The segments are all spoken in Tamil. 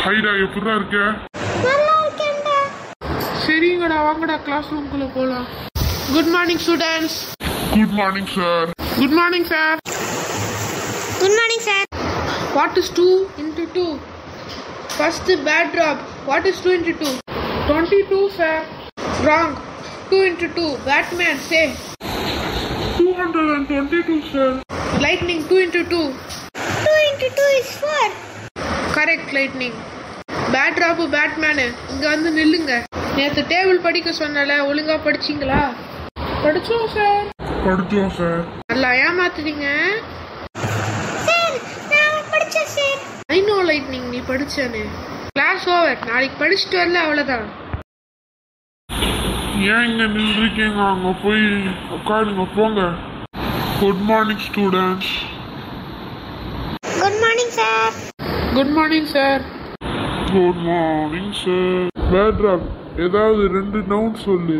ஹைடா எப்படிடா இருக்க நல்லா இருக்கேன்டா சரிங்கடா வாங்கடா கிளாஸ் ரூம்குள்ள போலாம் good morning students good morning sir good morning sir good morning sir what is two into two first bat drop what is two into two twenty two sir wrong two into two Batman say two hundred and twenty two sir lightning two into two two into two is four correct lightning bat drop Batman இங்க வந்து நில்லுங்க நேற்று டேபிள் படிக்க சொன்னல ஒழுங்கா படிச்சீங்களா படிச்சோம் சார் படிச்சோம் சார் நல்லா ஏமாத்துறீங்க சார் நான் படிச்சேன் சார் ஐ நோ லைட்னிங் நீ படிச்சேன்னு கிளாஸ் ஓவர் நாளைக்கு படிச்சுட்டு வரல அவ்வளோதான் ஏன் இங்க நின்றுருக்கீங்க அங்க போய் உட்காருங்க போங்க good morning students good morning sir good morning sir good morning sir bat drop ஏதாவது ரெண்டு நவுன் சொல்லு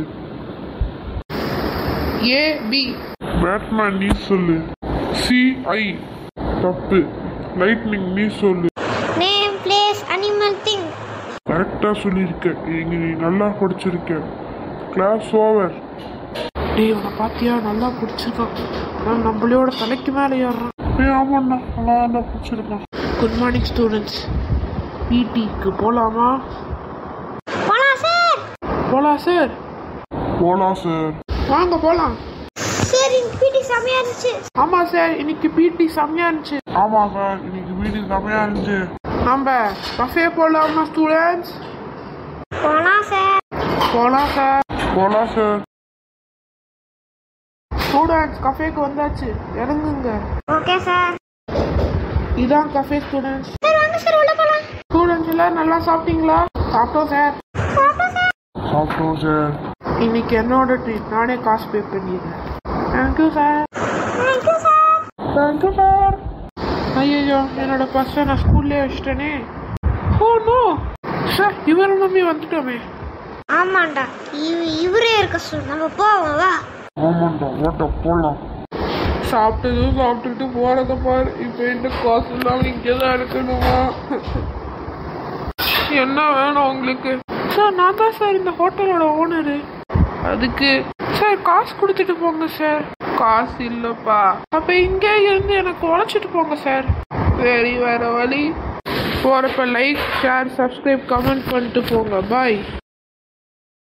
ஏ பி பேட்மேன் நீ சொல்லு சி ஐ தப்பு லைட்னிங் நீ சொல்லு நேம் பிளேஸ் அனிமல் திங் கரெக்டாக சொல்லியிருக்க இங்க நீ நல்லா படிச்சிருக்க கிளாஸ் ஓவர் டேய் உன்னை பாத்தியா நல்லா பிடிச்சிருக்கான் ஆனால் நம்மளோட தலைக்கு மேலே ஏறுறான் ஏ ஆமாண்ணா நல்லா நல்லா படிச்சிருக்கான் குட் மார்னிங் ஸ்டூடெண்ட்ஸ் பிடிக்கு போகலாமா போலாம் சார் போகலாம் சார் போலாம் சார் வாங்க போகலாம் சார் இந்த பிடி செமையா இருந்துச்சு ஆமாம் சார் இன்னைக்கு பிடி செம்மையா இருந்துச்சு ஆமாம் சார் இன்னைக்கு வீடு செமையாக இருந்துச்சு நம்ம கஃபே போகலாமா ஸ்டூடெண்ட்ஸ் போலாம் சார் போகலாம் சார் போலாம் சார் ஸ்டூடெண்ட்ஸ் கஃபேக்கு வந்தாச்சு இறங்குங்க ஓகே சார் இதான் கஃபே ஸ்டூடெண்ட்ஸ் சார் வாங்க சார் உள்ள போலாம் ஸ்டூடெண்ட்ஸ் எல்லாம் நல்லா சாப்பிட்டீங்களா சாப்பிட்டோம் சார் பாப்போம் சார் சாப்பிட்டோம் சார் இன்னைக்கு என்னோட ட்ரீட் நானே காசு பே பண்ணிடுறேன் thank you sir thank you sir thank you sir ஐயோ என்னோட பர்ஸை நான் ஸ்கூல்லே வச்சிட்டேனே ஓ நோ சார் இவரை நம்பி வந்துட்டோமே ஆமாண்டா இவ- இவரே இருக்க சொல் நம்ம போவோம் வா ஆமாண்டா ஓட்ட போகலாம் சாப்பிட்டதும் சாப்பிட்டுட்டு போறத பாரு இப்போ என்கிட்ட காசு இல்லாமல் இங்கே தான் இருக்கணுமா என்ன வேணும் உங்களுக்கு சார் நான் தான் சார் இந்த ஹோட்டலோட ஓனரு அதுக்கு சார் காசு கொடுத்துட்டு போங்க சார் காசு இல்லைப்பா அப்போ இங்கே இருந்து எனக்கு உழைச்சிட்டு போங்க சார் சரி வேற வழி போகிறப்ப லைக் ஷேர் சப்ஸ்கிரைப் கமெண்ட் பண்ணிட்டு போங்க பாய்